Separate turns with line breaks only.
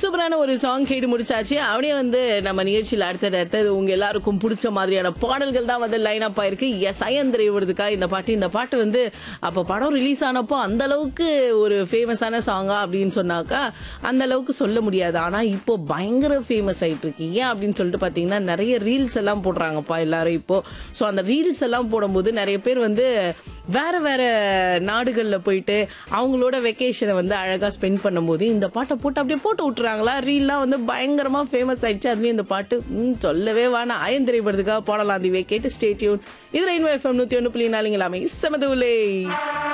சூப்பரான ஒரு சாங் கேட்டு முடிச்சாச்சு அப்படியே வந்து நம்ம நிகழ்ச்சியில் அடுத்தது அடுத்தது உங்க எல்லாருக்கும் பிடிச்ச மாதிரியான பாடல்கள் தான் வந்து லைன் அப் ஆயிருக்கு எஸ் ஐயந்திரை விடுதுக்கா இந்த பாட்டு இந்த பாட்டு வந்து அப்போ படம் ரிலீஸ் ஆனப்போ அந்த அளவுக்கு ஒரு ஃபேமஸான சாங்கா அப்படின்னு சொன்னாக்கா அந்த அளவுக்கு சொல்ல முடியாது ஆனா இப்போ பயங்கர ஃபேமஸ் ஆயிட்டு இருக்கு ஏன் அப்படின்னு சொல்லிட்டு பாத்தீங்கன்னா நிறைய ரீல்ஸ் எல்லாம் போடுறாங்கப்பா எல்லாரும் இப்போ ஸோ அந்த ரீல்ஸ் எல்லாம் போடும்போது நிறைய பேர் வந்து வேற வேற நாடுகள்ல போயிட்டு அவங்களோட வெக்கேஷனை வந்து அழகா ஸ்பெண்ட் பண்ணும்போது இந்த பாட்டை போட்டு அப்படியே போட்டு விட்டுறாங்களா ரீல்லாம் வந்து பயங்கரமா ஃபேமஸ் ஆயிடுச்சு அதுலயும் இந்த பாட்டு ம், சொல்லவே வேணாம் ஆயன் திரைப்படத்துக்காக போடலாம் தீவே கேட்டு ஸ்டேட்யூன் இது ரெயின்போ எஃப்எம் நூத்தி ஒன்று புள்ளி நாலுங்களாமே செமதுலே